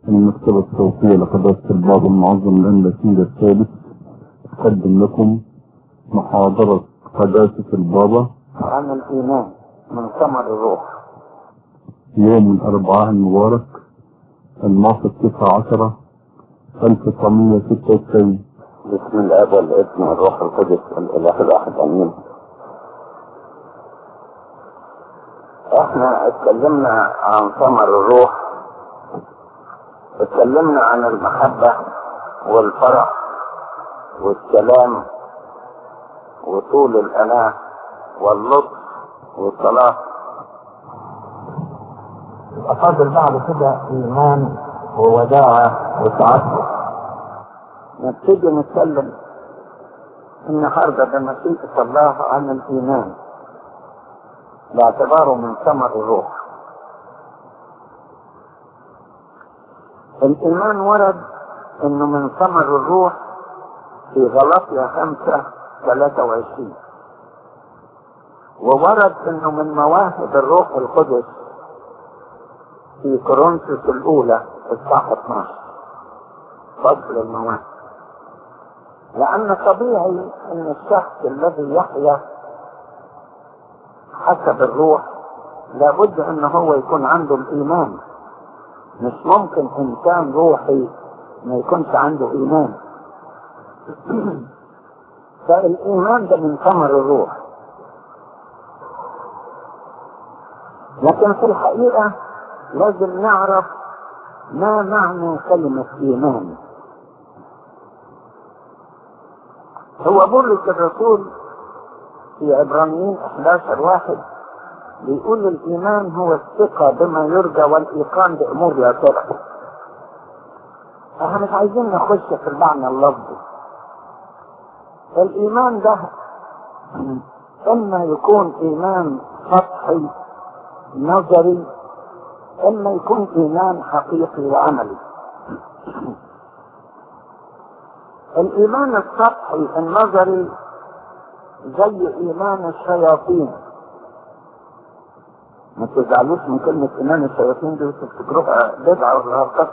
المكتبة الصوتية لقداسة الباب المعظم الأندلسي الثالث تقدم لكم محاضرة قداسة البابا عن الإيمان من ثمر الروح يوم الأربعاء المبارك الموافق 19 1996 بسم الاب والابن والروح القدس الاله الاحد امين احنا اتكلمنا عن ثمر الروح اتكلمنا عن المحبة والفرح والسلام وطول الأناة واللطف والصلاة فاضل بعد كده إيمان ووداعة وتعطف نبتدي نتكلم النهارده بمشيئة الله عن الإيمان باعتباره من ثمر الروح الإيمان ورد إنه من ثمر الروح في غلطية خمسة ثلاثة وعشرين وورد إنه من مواهب الروح القدس في كورنثوس الأولى الصح 12 فضل المواهب لأن طبيعي أن الشخص الذي يحيا حسب الروح لابد أن هو يكون عنده الإيمان مش ممكن إنسان روحي ما يكونش عنده إيمان فالإيمان ده من ثمر الروح لكن في الحقيقة لازم نعرف ما معنى كلمة إيمان هو بولس الرسول في عبرانيين 11 واحد بيقول الإيمان هو الثقة بما يرجى والإيقان بأمور لا ترى احنا مش عايزين نخش في المعنى اللفظي الإيمان ده إما يكون إيمان سطحي نظري إما يكون إيمان حقيقي وعملي الإيمان السطحي النظري زي إيمان الشياطين ما تزعلوش من كلمة إيمان الشياطين دي وتفتكروها بدعة ولا هرقص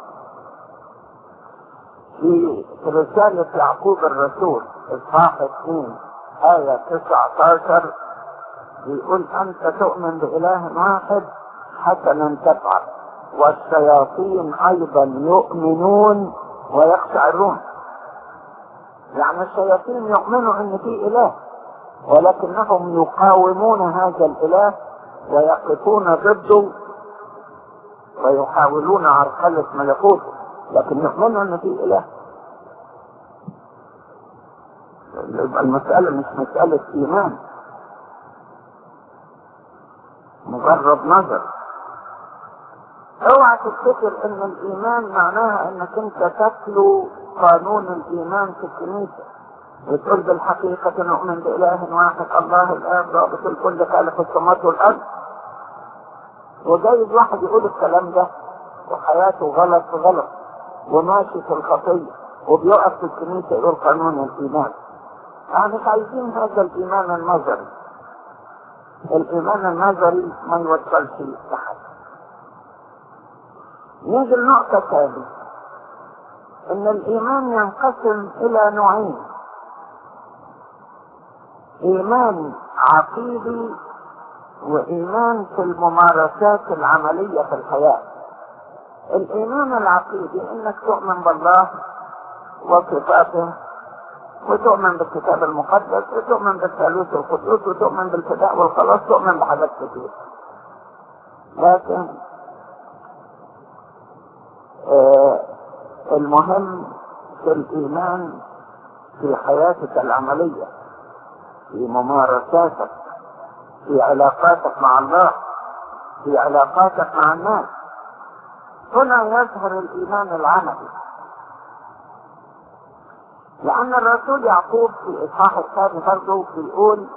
في رسالة يعقوب الرسول إصحاح 2 آية 19 بيقول أنت تؤمن بإله واحد حسنا تفعل والشياطين أيضا يؤمنون ويخشعرون يعني الشياطين يؤمنوا ان في اله ولكنهم يقاومون هذا الاله ويقفون ضده ويحاولون عرقلة ملكوته لكن يؤمنوا ان في اله يبقى المسألة مش مسألة ايمان مجرد نظر اوعى تفتكر ان الايمان معناها انك انت تتلو قانون الايمان في الكنيسة وتقول بالحقيقة نؤمن بإله واحد الله الآب رابط الكل خالق السماوات والأرض وجايز واحد يقول الكلام ده وحياته غلط في غلط وماشي في الخطية وبيقف في الكنيسة يقول قانون الإيمان يعني مش عايزين هذا الإيمان النظري الإيمان النظري ما يوصلش لحد نيجي النقطة الثانية ان الايمان ينقسم الى نوعين ايمان عقيدي وايمان في الممارسات العملية في الحياة الايمان العقيدي انك تؤمن بالله وصفاته وتؤمن بالكتاب المقدس وتؤمن بالثالوث القدوس وتؤمن بالفداء والخلاص تؤمن بحاجات كتير لكن آه المهم في الإيمان في حياتك العملية في ممارساتك في علاقاتك مع الله في علاقاتك مع الناس هنا يظهر الإيمان العملي لأن الرسول يعقوب في إصحاح الثاني برضه بيقول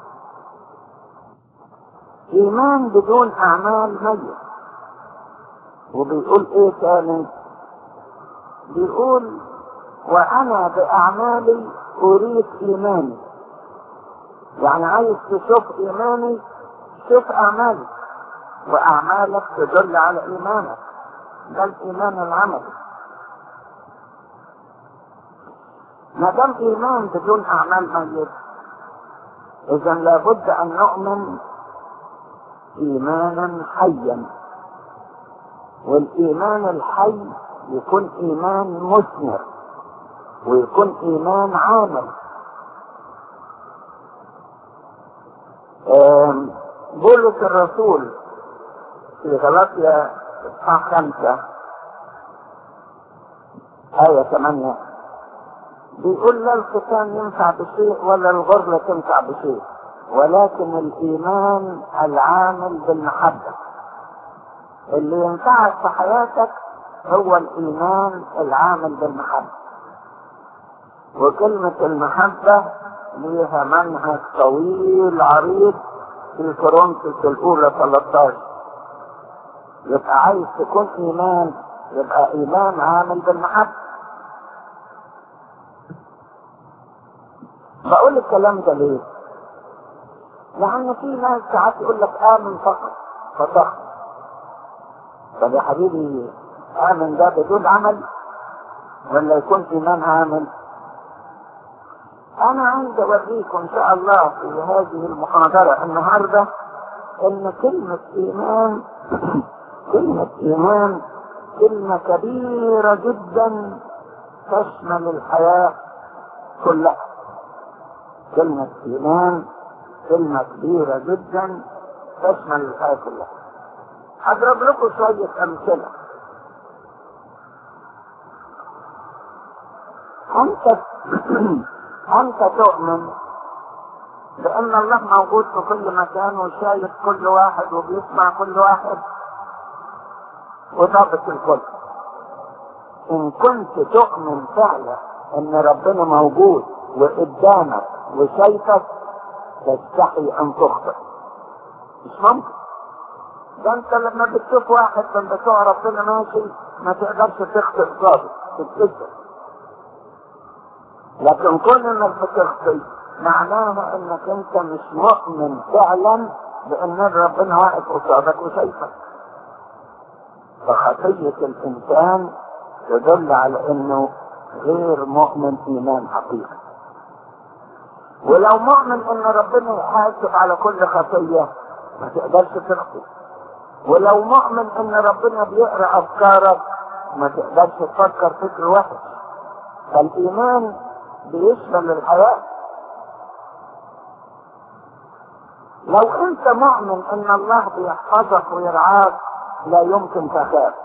إيمان بدون أعمال ميت وبيقول إيه تاني بيقول وانا باعمالي اريد ايماني يعني عايز تشوف ايماني شوف اعمالي واعمالك تدل على ايمانك ده الايمان العملي ما دام ايمان بدون اعمال ميت اذا لابد ان نؤمن ايمانا حيا والايمان الحي يكون ايمان مثمر ويكون ايمان عامل بولس الرسول في غلاطيا اصحاح خمسة آية ثمانية بيقول لا الختان ينفع بشيء ولا الغرلة تنفع بشيء ولكن الإيمان العامل بالمحبة اللي ينفعك في حياتك هو الإيمان العامل بالمحبة وكلمة المحبة ليها منهج طويل عريض في كورنثوس الأولى 13 يبقى عايز تكون إيمان يبقى إيمان عامل بالمحبة بقول الكلام ده ليه؟ لأن في ناس ساعات يقول لك آمن فقط فتخ طب يا حبيبي آمن ده بدون عمل ولا يكون إيمان عامل؟ أنا عايز أوريكم إن شاء الله في هذه المحاضرة النهاردة إن كلمة إيمان كلمة إيمان كلمة كبيرة جدا تشمل الحياة كلها كلمة إيمان كلمة كبيرة جدا تشمل الحياة كلها هضرب لكم شوية أمثلة أنت أنت تؤمن بأن الله موجود في كل مكان وشايف كل واحد وبيسمع كل واحد وضابط الكل إن كنت تؤمن فعلا إن ربنا موجود وقدامك وشايفك تستحي أن تخطئ مش ممكن ده أنت لما بتشوف واحد من بتوع ربنا ماشي ما تقدرش تخطئ ضابط تتكسر لكن كون انك بتخطي معناها انك انت مش مؤمن فعلا بان ربنا واقف قصادك وشايفك فخطية الانسان تدل على انه غير مؤمن ايمان حقيقي ولو مؤمن ان ربنا يحاسب على كل خطية ما تقدرش تخطي ولو مؤمن ان ربنا بيقرا افكارك ما تقدرش تفكر فكر وحش فالايمان بيشمل الحياة لو انت مؤمن ان الله بيحفظك ويرعاك لا يمكن تخاف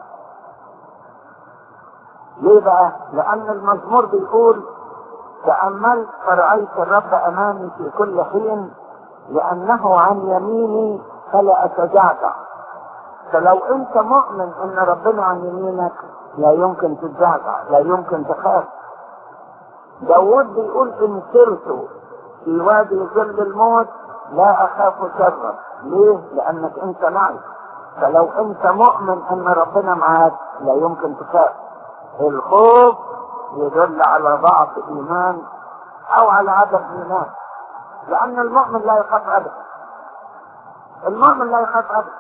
ليه بقى لان المزمور بيقول تأملت فرأيت الرب امامي في كل حين لانه عن يميني فلا اتجعجع فلو انت مؤمن ان ربنا عن يمينك لا يمكن تتجعجع لا يمكن تخاف داود بيقول ان سرت في وادي ظل الموت لا اخاف شرا ليه لانك انت معي فلو انت مؤمن ان ربنا معاك لا يمكن تخاف الخوف يدل على ضعف ايمان او على عدم ايمان لان المؤمن لا يخاف ابدا المؤمن لا يخاف ابدا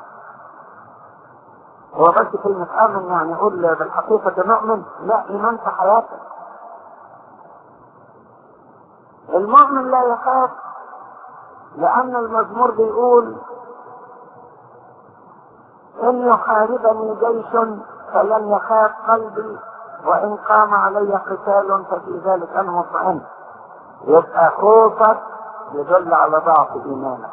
هو بس كلمة آمن يعني يقول بالحقيقة نؤمن لا إيمان في حياتك المؤمن لا يخاف لأن المزمور بيقول إن يحاربني جيش فلن يخاف قلبي وإن قام علي قتال ففي ذلك أنا مطمئن يبقى خوفك يدل على ضعف إيمانك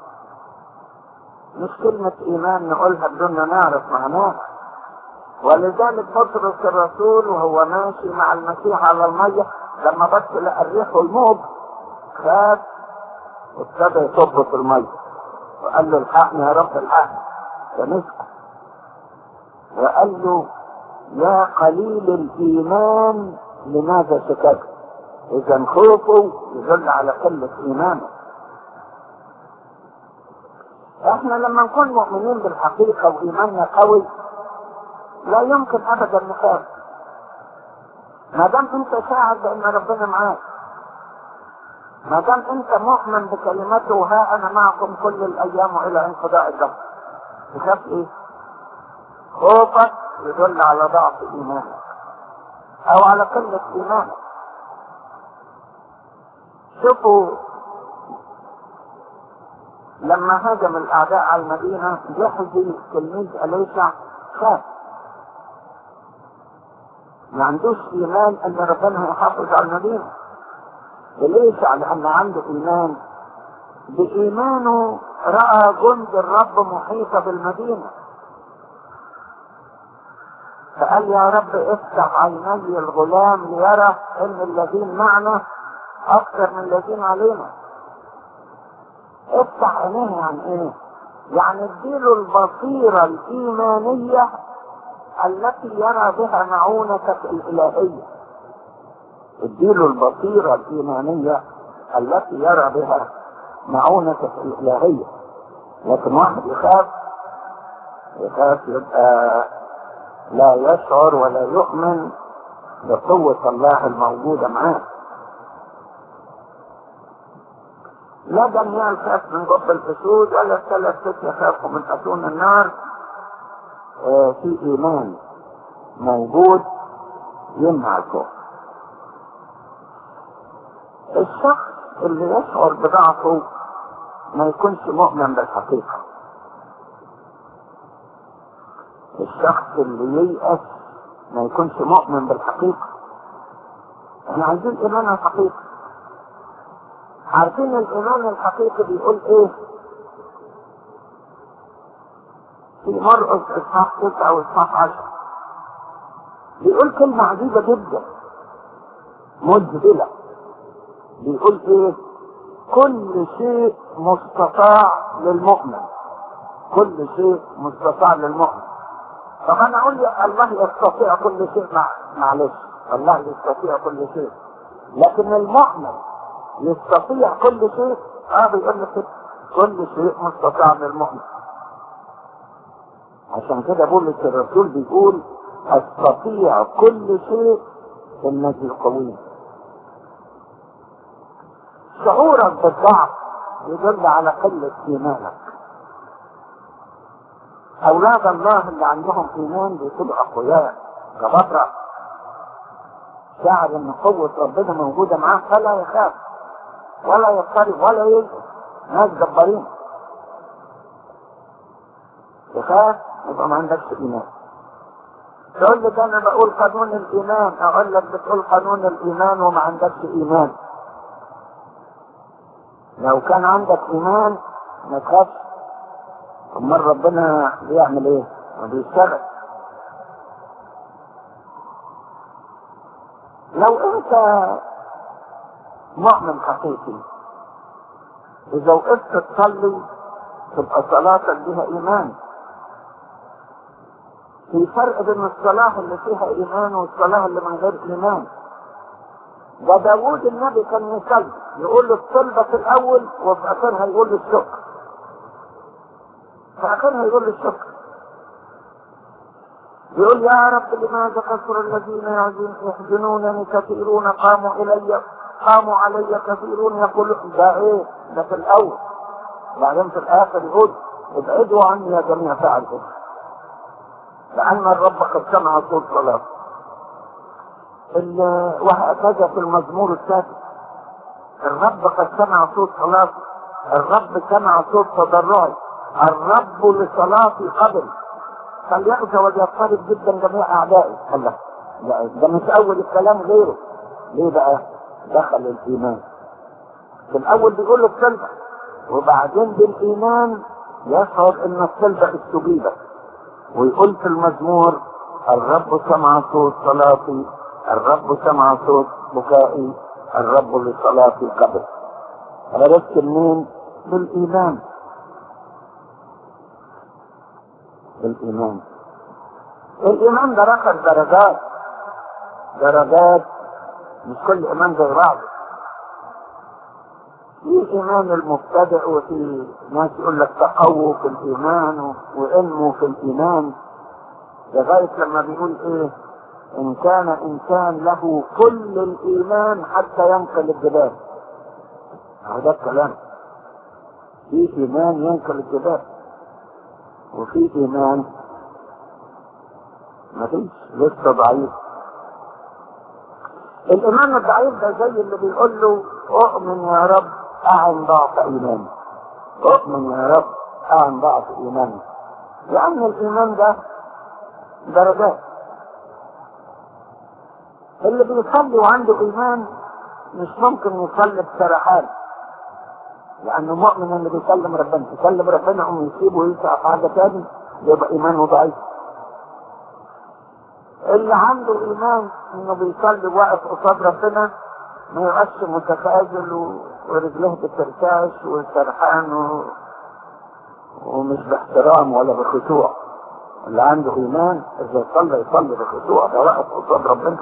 مش كلمة إيمان نقولها بدون ما نعرف معناها ولذلك بطرس الرسول وهو ماشي مع المسيح على المية لما بص لقى الريح والموج خاف وابتدى يصب في المية وقال له الحقني يا رب الحقني فمسكه وقال له يا قليل الإيمان لماذا شككت إذا خوفه يدل على قلة إيمانه احنا لما نكون مؤمنين بالحقيقة وإيماننا قوي لا يمكن أبدا نخاف ما دام انت شاعر بان ربنا معاك ما دام انت مؤمن بكلمته ها انا معكم كل الايام والى انقضاء الدهر تخاف ايه خوفك يدل على ضعف ايمانك او على قلة ايمانك شوفوا لما هاجم الاعداء على المدينة جحزي تلميذ اليشع خاف ما عندوش ايمان ان ربنا هيحافظ على المدينة اليشع لان عنده ايمان بايمانه راى جند الرب محيطة بالمدينة فقال يا رب افتح عيني الغلام ليرى ان الذين معنا اكثر من الذين علينا افتح عينيه عن ايه يعني اديله البصيرة الايمانية التي يرى بها معونتك الالهية اديله البصيرة الايمانية التي يرى بها معونتك الالهية لكن واحد يخاف يخاف يبقى لا يشعر ولا يؤمن بقوة الله الموجودة معاه لا دانيال خاف من جب الاسود ولا الثلاث ست يخافوا من اتون النار آه في ايمان موجود يمنع الخوف الشخص اللي يشعر بضعفه ما يكونش مؤمن بالحقيقة الشخص اللي ييأس ما يكونش مؤمن بالحقيقة احنا عايزين ايمان الحقيقة عارفين الايمان الحقيقي بيقول ايه في مرقس اصحاح تسعة واصحاح عشرة بيقول كلمة عجيبة جدا مذهلة بيقول ايه كل شيء مستطاع للمؤمن كل شيء مستطاع للمؤمن طب انا اقول لي الله يستطيع كل شيء مع معلش الله يستطيع كل شيء لكن المؤمن يستطيع كل شيء اه بيقول لك كل شيء مستطاع للمؤمن عشان كده بولس الرسول بيقول استطيع كل شيء في النجي القوي شعورك بالضعف يدل على قلة ايمانك اولاد الله اللي عندهم ايمان بيكونوا اقوياء كبطرة شعر ان قوة ربنا موجودة معاه فلا يخاف ولا يضطرب ولا يلقى ناس جبارين تخاف يبقى ما عندكش ايمان تقول لك انا بقول قانون الايمان اقول لك بتقول قانون الايمان وما عندكش ايمان لو كان عندك ايمان ما تخافش امال ربنا بيعمل ايه وبيشتغل لو انت مؤمن حقيقي اذا وقفت تصلي تبقى صلاتك بها ايمان في فرق بين الصلاة اللي فيها ايمان والصلاة اللي من غير ايمان ده داوود النبي كان يصلي يقول له الطلبة في الاول وفي اخرها يقول له الشكر في اخرها يقول له الشكر يقول يا رب لماذا كثر الذين يحزنونني كثيرون قاموا الي قاموا علي كثيرون يقولون ده ايه ده في الاول بعدين في الاخر يقول ابعدوا عني يا جميع فعلكم لان الرب قد سمع صوت صلاه وهكذا في المزمور الثالث الرب قد سمع صوت صلاتي الرب سمع صوت تضرعي الرب لصلاتي قبل فليخشى وليضطرب جدا جميع اعدائي الله ده مش اول الكلام غيره ليه بقى دخل الايمان في الاول بيقول له السلبة وبعدين بالايمان يشعر ان السلبة استجيبت ويقول في المزمور الرب سمع صوت صلاتي الرب سمع صوت بكائي الرب لصلاتي قبل عرفت منين بالايمان بالايمان الايمان ده رقم درجات درجات مش كل ايمان زي بعض في ايمان المبتدئ وفي ناس يقول لك تقووا في الايمان وانموا في الايمان لغايه لما بيقول ايه ان كان انسان له كل الايمان حتى ينقل الجبال هذا الكلام في ايمان ينقل الجبال وفي ايمان مفيش لسه ضعيف الإيمان الضعيف ده زي اللي بيقول له أؤمن يا رب أعن ضعف إيماني أؤمن يا رب أعن ضعف إيماني لأن الإيمان ده درجات اللي بيصلي وعنده إيمان مش ممكن يصلي بسرحان لأنه مؤمن اللي بيكلم ربنا يكلم ربنا قوم يسيبه ويسعى في حاجة تاني يبقى إيمانه ضعيف اللي عنده إيمان إنه بيصلي واقف قصاد ربنا ما يبقاش متخاذل و- ورجليه بترتعش وسرحان و... ومش باحترام ولا بخشوع اللي عنده إيمان إذا صلى يصلي بخشوع ده واقف قصاد ربنا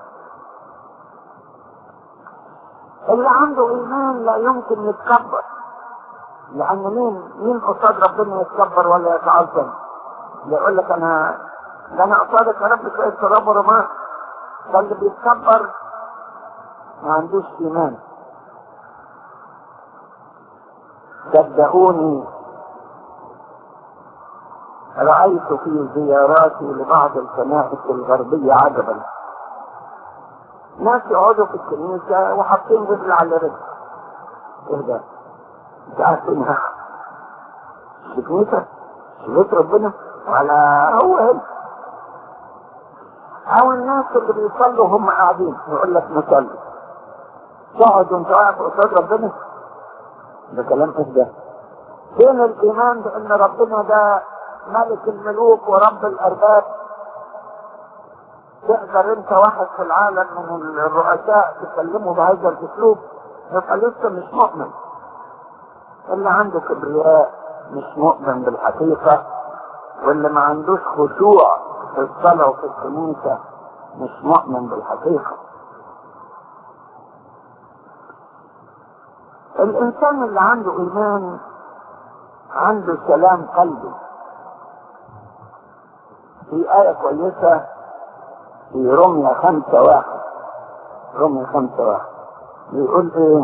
اللي عنده إيمان لا يمكن يتكبر لأن مين مين قصاد ربنا يتكبر ولا يتعظم يقول لك أنا ده أنا قصادك يا رب شوية تراب ورماد ده اللي بيتكبر ما عندوش إيمان صدقوني رأيت في زياراتي لبعض الكنائس الغربية عجبا ناس يقعدوا في الكنيسة وحاطين رجل على رجل ايه ده؟ انت قاعد فين يا أخي؟ في كنيسة؟ في بيت ربنا؟ ولا هو هنا أو الناس اللي بيصلوا هم قاعدين يقول لك نصلي تقعد وانت واقف قصاد ربنا ده كلام ايه ده؟ فين الإيمان بأن ربنا ده ملك الملوك ورب الأرباب تقدر انت واحد في العالم من الرؤساء تكلمه بهذا الاسلوب يبقى لسه مش مؤمن اللي عنده كبرياء مش مؤمن بالحقيقة واللي ما عندوش خشوع في الصلاة وفي الكنيسة مش مؤمن بالحقيقة الإنسان اللي عنده إيمان عنده سلام قلبي في آية كويسة في رمية خمسة واحد رمية خمسة واحد بيقول ايه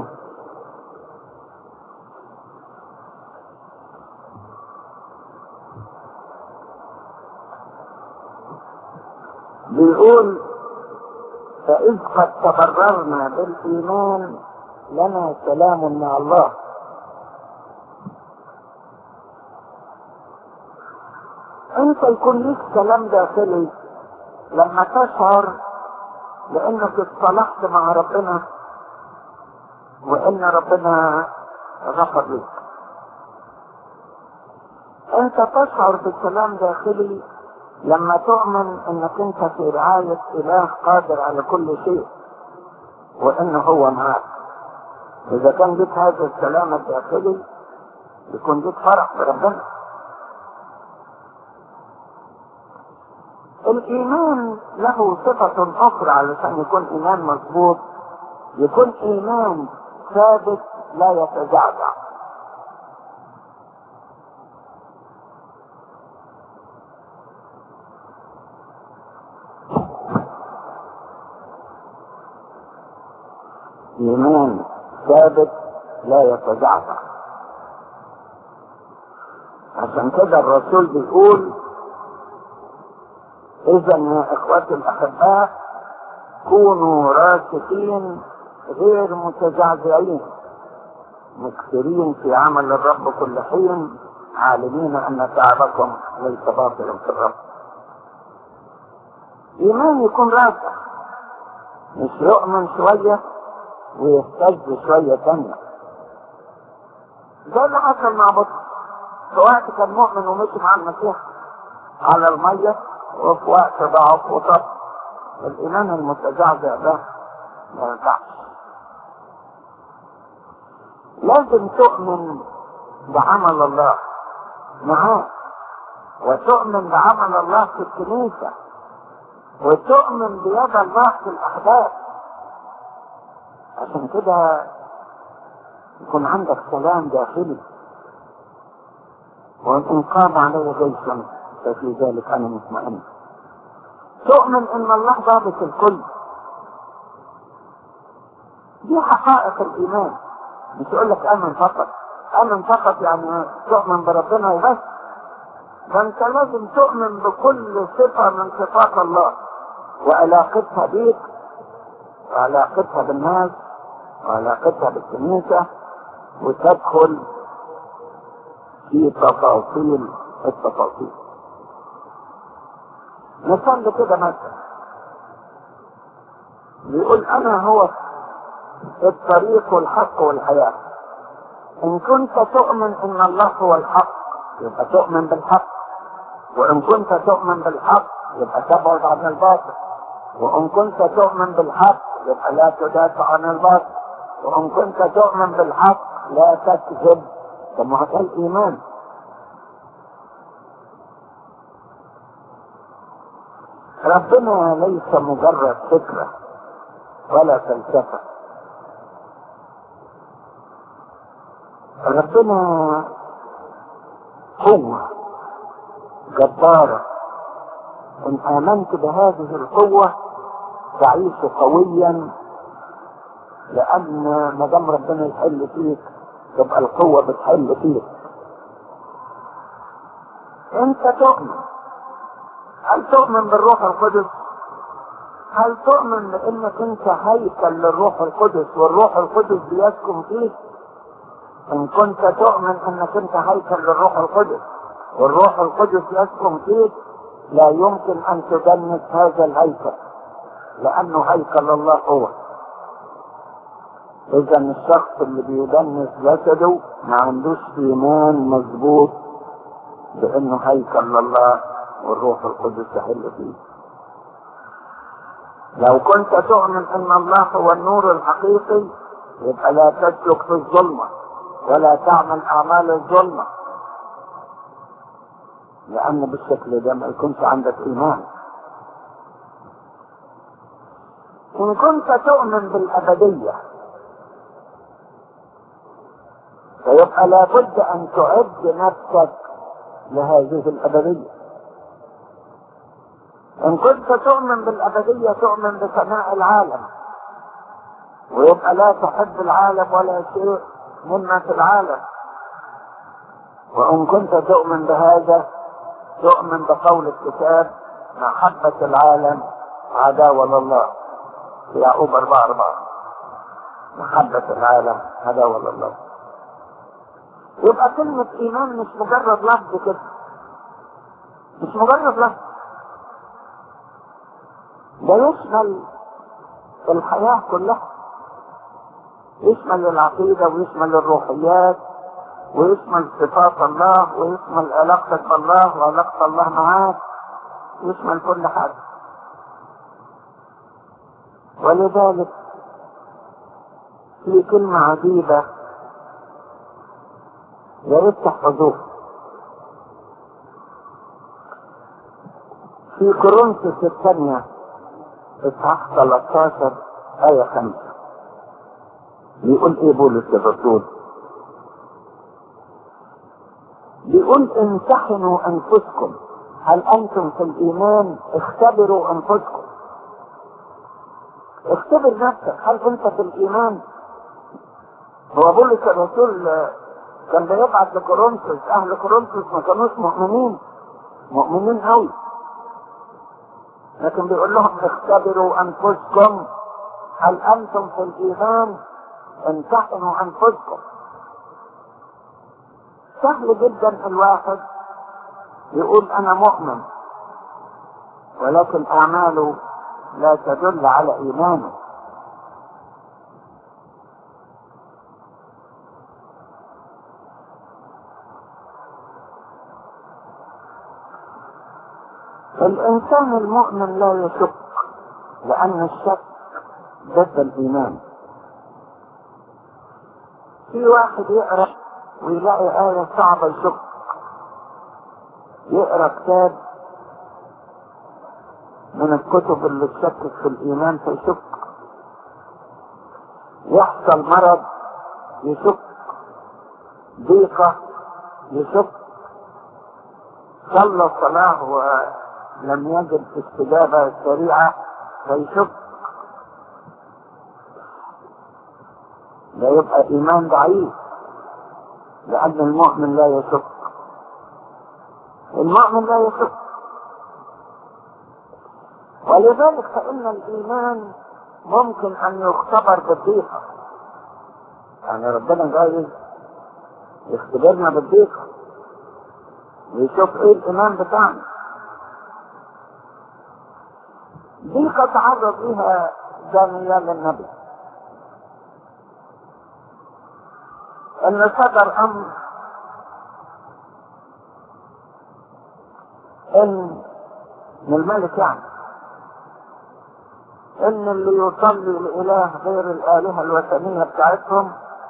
بيقول فإذ قد تبررنا بالإيمان لنا سلام مع الله انت يكون ليك سلام داخلي لما تشعر بانك اتصالحت مع ربنا وان ربنا غفر لك انت تشعر بسلام داخلي لما تؤمن انك انت في رعاية اله قادر على كل شيء وانه هو معك اذا كان لك هذا السلام الداخلي يكون لك فرح بربنا الإيمان له صفة أخرى علشان يكون إيمان مظبوط يكون إيمان ثابت لا يتزعزع إيمان ثابت لا يتزعزع عشان كده الرسول بيقول إذا يا إخوتي الأحباء كونوا راسخين غير متزعزعين مكثرين في عمل الرب كل حين عالمين أن تعبكم ليس باطلا في الرب إيمان يكون راسخ مش يؤمن شوية ويهتز شوية تانية ده اللي حصل مع بطل في وقت كان مؤمن ومشي مع المسيح على المية وفي وقت ضعف وطب الإيمان المتزعزع ده ما ينفعش لازم تؤمن بعمل الله معاه وتؤمن بعمل الله في الكنيسة وتؤمن بيد الله في الأحداث عشان كده يكون عندك سلام داخلي وإن قام علي جيشا ففي ذلك أنا مطمئن تؤمن أن الله ضابط الكل دي حقائق الإيمان مش يقول لك آمن فقط آمن فقط يعني تؤمن بربنا وبس ده انت لازم تؤمن بكل صفة من صفات الله وعلاقتها بيك وعلاقتها بالناس وعلاقتها بالكنيسة وتدخل في تفاصيل التفاصيل مثال كده مثلا بيقول انا هو الطريق والحق والحياة ان كنت تؤمن ان الله هو الحق يبقى تؤمن بالحق وان كنت تؤمن بالحق يبقى تبعد عن الباطل وان كنت تؤمن بالحق يبقى لا تدافع عن الباطل وان كنت تؤمن بالحق لا تكذب كما هذا الايمان ربنا ليس مجرد فكرة ولا فلسفة ربنا قوة جبارة إن آمنت بهذه القوة تعيش قويا لأن ما دام ربنا يحل فيك تبقى القوة بتحل فيك أنت تؤمن هل تؤمن بالروح القدس؟ هل تؤمن بأنك أنت هيكل للروح القدس والروح القدس بيسكن فيك؟ إن كنت تؤمن أنك أنت هيكل للروح القدس والروح القدس يسكن فيك لا يمكن أن تدنس هذا الهيكل لأنه هيكل الله هو إذا الشخص اللي بيدنس جسده ما عندوش إيمان مظبوط بأنه هيكل الله والروح القدس يحل فيه لو كنت تؤمن أن الله هو النور الحقيقي يبقى لا تسلك في الظلمة ولا تعمل أعمال الظلمة لأن بالشكل ده ما يكونش عندك إيمان إن كنت تؤمن بالأبدية فيبقى لابد أن تعد نفسك لهذه الأبدية إن كنت تؤمن بالأبدية تؤمن بفناء العالم ويبقى لا تحب العالم ولا شيء مما في العالم وإن كنت تؤمن بهذا تؤمن بقول الكتاب محبة العالم عداوة لله في يعقوب أربعة أربعة محبة العالم عداوة لله يبقى كلمة إيمان مش مجرد لفظ كده مش مجرد لفظ ده يشمل الحياة كلها يشمل العقيدة ويشمل الروحيات ويشمل صفات الله ويشمل علاقتك بالله وعلاقة الله معاك يشمل كل حاجة ولذلك في كلمة عجيبة يا ريت تحفظوها في كورنثوس الثانية اصحاح 13 آية 5 بيقول ايه بولس الرسول بيقول امتحنوا انفسكم هل انتم في الايمان اختبروا انفسكم اختبر نفسك هل انت في الايمان هو بولس الرسول كان بيبعت لكورنثوس اهل كورنثوس ما كانوش مؤمنين مؤمنين قوي لكن بيقول لهم اختبروا انفسكم هل انتم في الايمان امتحنوا انفسكم سهل جدا الواحد يقول انا مؤمن ولكن اعماله لا تدل على ايمانه الانسان المؤمن لا يشك لان الشك ضد الايمان في واحد يقرا ويلاقي آية صعبة يشك يقرا كتاب من الكتب اللي تشكك في الإيمان فيشك يحصل مرض يشك ضيقة يشك صلى الصلاة ولم يجد استجابة سريعة فيشك ده يبقى إيمان ضعيف لأن المؤمن لا يشك المؤمن لا يشك ولذلك فإن الإيمان ممكن أن يختبر بالضيقة يعني ربنا جاي يختبرنا بالضيقة ويشوف ايه الإيمان بتاعنا ضيقة تعرض لها دانيال النبي ان صدر امر ان من الملك يعني ان اللي يصلي لاله غير الالهه الوثنيه بتاعتهم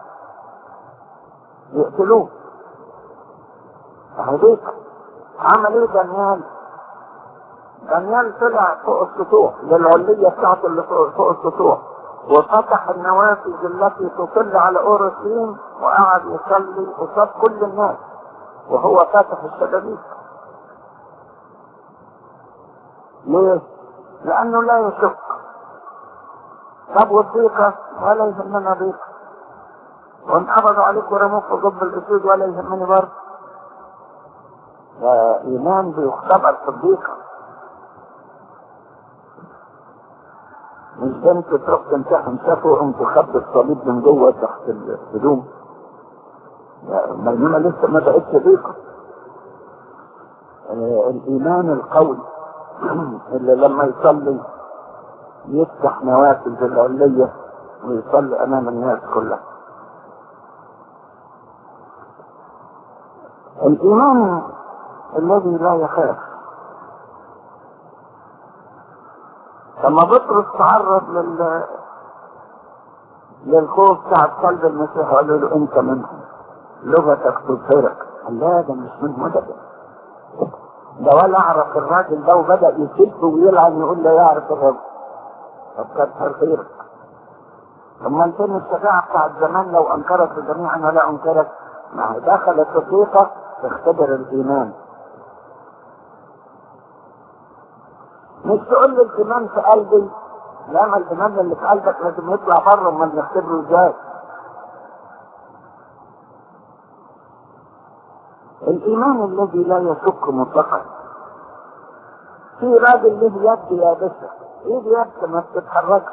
يقتلوه فهديك عمل ايه دانيال دانيال طلع فوق السطوح للعلية بتاعته اللي فوق, فوق السطوح وفتح النوافذ التي تطل على اورشليم وقعد يصلي قصاد كل الناس وهو فاتح الشبابيك ليه؟ لأنه لا يشك طب والضيقة ولا يهمنا ضيقة وان قبضوا عليك ورموك في جب الاسود ولا يهمني برضه ده ايمان بيختبر في الضيقة مش بنت تروح تمتحن شافوا قمت خبت الصليب من جوه تحت الهدوم مجنونة لسه ما بقتش ضيقة آه الايمان القوي اللي لما يصلي يفتح نوافذ العلية ويصلي امام الناس كلها الايمان الذي لا يخاف لما بطرس تعرض لل للخوف بتاع قلب المسيح قال له انت منهم لغتك تظهرك قال لا ده مش من مدد ده ولا اعرف الراجل ده وبدا يسب ويلعن يقول لا يعرف الرجل طب كتر خيرك ثم فين الشجاعه بتاعت زمان لو انكرت الجميع انا لا انكرك ما دخلت الثقه تختبر الايمان مش تقول لي الايمان في قلبي لا ما الايمان اللي في قلبك لازم يطلع بره امال نختبره ازاي الايمان الذي لا يشك مطلقا في راجل له يد يا باشا ايد يد ما بتتحركش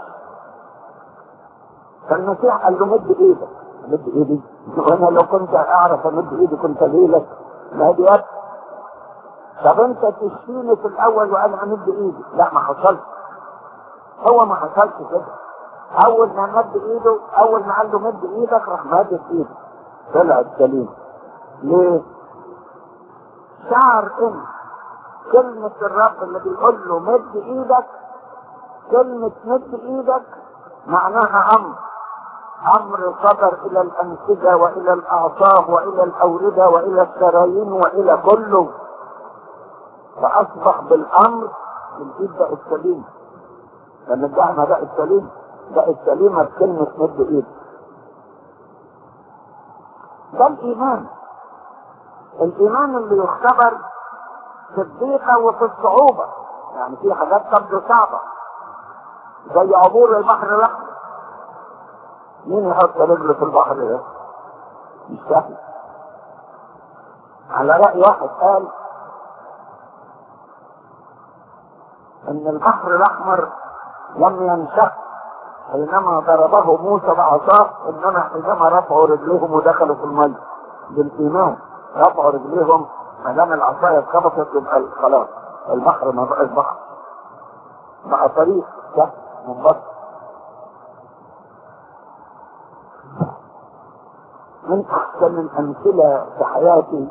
فالمسيح قال له مد ايدك مد ايدي وانا لو كنت اعرف امد ايدي كنت ليلك ما هي يد طب انت تشفيني في الاول وانا امد ايدي لا ما حصلش هو ما حصلش كده اول ما مد ايده اول ما قال له مد ايدك راح مادت ايده طلعت سليم ليه؟ شعر ان كلمة الرب اللي بيقول له مد ايدك كلمة مد ايدك معناها امر امر صدر الى الانسجة والى الاعصاب والى الاوردة والى الشرايين والى كله فاصبح بالامر الايد بقت سليمة لما الدعمة بقت سليمة بقت سليمة بكلمة مد ايد ده الايمان الايمان اللي يختبر في الضيقة وفي الصعوبة يعني في حاجات تبدو صعبة زي عبور البحر الاحمر مين يحط رجله في البحر ده مش سهل على رأي واحد قال ان البحر الاحمر لم ينشق حينما ضربه موسى بعصاه انما حينما رفعوا رجليهم ودخلوا في المي بالايمان رفعوا رجليهم ما دام العصايه اتخبطت يبقى خلاص البحر ما بقاش بحر بقى طريق سهل منبسط من احسن الامثله في حياتي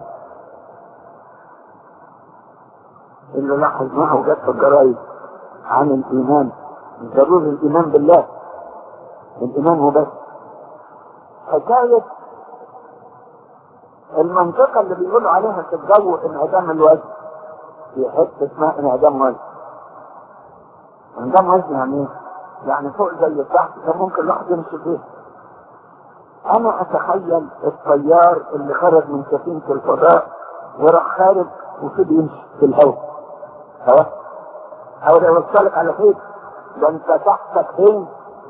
اللي لاحظناها وجت في الجرايد عن الايمان مش ضروري الايمان بالله الايمان هو بس حكايه المنطقه اللي بيقولوا عليها في الجو انعدام الوزن في حته اسمها انعدام وزن انعدام وزن يعني ايه؟ يعني فوق زي تحت كان ممكن الواحد يمشي فيه انا اتخيل الطيار اللي خرج من سفينه الفضاء وراح خارج وفضل يمشي في الهواء ها حاول يوصلك على فين ده انت تحتك فين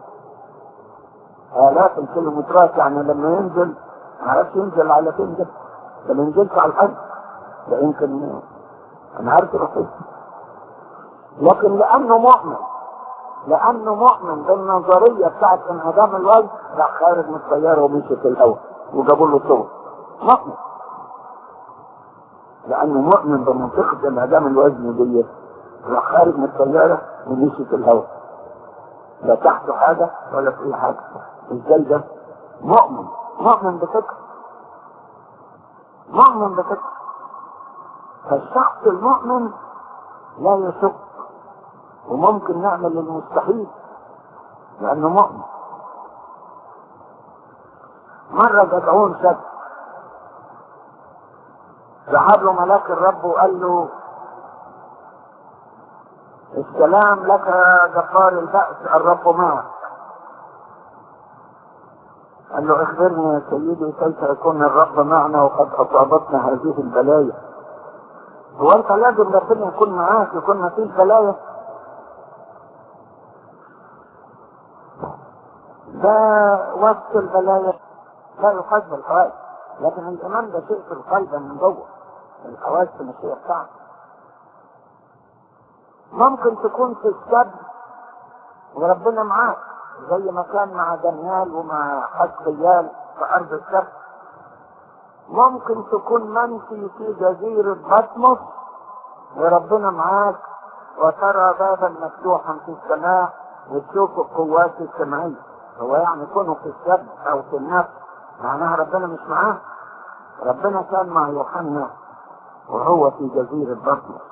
آلاف الكيلومترات يعني لما ينزل ما عرفش ينزل على فين ده ده ما ينزلش على الأرض ده يمكن انا عارف رخيص لكن لانه مؤمن لانه مؤمن بالنظريه بتاعت انعدام الوزن راح خارج من الطياره ومشي في الهواء وجابوا له صور مؤمن لانه مؤمن بمنطقه انعدام الوزن دي راح خارج من الطياره ومشي في الهواء لا تحته حاجه ولا في حاجه ازاي ده مؤمن مؤمن بفكر مؤمن بفكر فالشخص المؤمن لا يشك وممكن نعمل المستحيل لأنه مؤمن مرة جدعون شك ظهر له ملاك الرب وقال له السلام لك جبار البأس الرب معك قال له اخبرني يا سيدي كيف يكون الرب معنا وقد اصابتنا هذه البلايا هو انت لازم ربنا يكون معاك يكون ما فيش بلايا ده وسط البلايا لا يحس بالحواس لكن الايمان ده شيء في القلب من جوه الحواس مش هي بتاعته ممكن تكون في السبب وربنا معاك زي ما كان مع دانيال ومع حسقيال في ارض السبت ممكن تكون منفي في جزيرة بطمس وربنا معاك وترى بابا مفتوحا في السماء وتشوف القوات السمعية هو يعني كونه في السبت او في النفس معناها ربنا مش معاه ربنا كان مع يوحنا وهو في جزيرة بطمس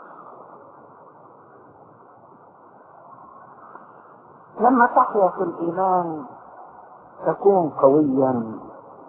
لما تحيا في الإيمان تكون قويا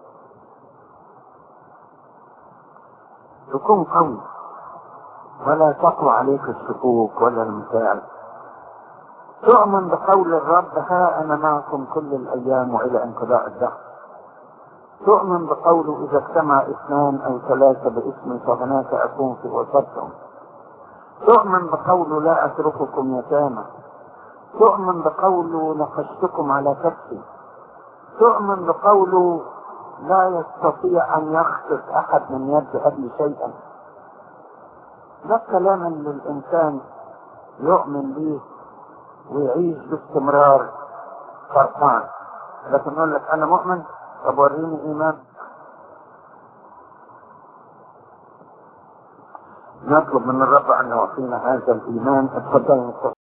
تكون قوي ولا تقوى عليك الشكوك ولا المساعد تؤمن بقول الرب ها أنا معكم كل الأيام وإلى انقضاء الدهر تؤمن بقوله إذا اجتمع اثنان أو ثلاثة باسمي فهناك أكون في وسطهم تؤمن بقوله لا أترككم يتامى تؤمن بقوله نقشتكم على كفي تؤمن بقوله لا يستطيع أن يخطف أحد من يد أبي شيئا ده الكلام اللي الإنسان يؤمن به ويعيش باستمرار فرحان لكن يقول لك أنا مؤمن طب وريني إيمان نطلب من الرب أن يعطينا هذا الإيمان اتفضل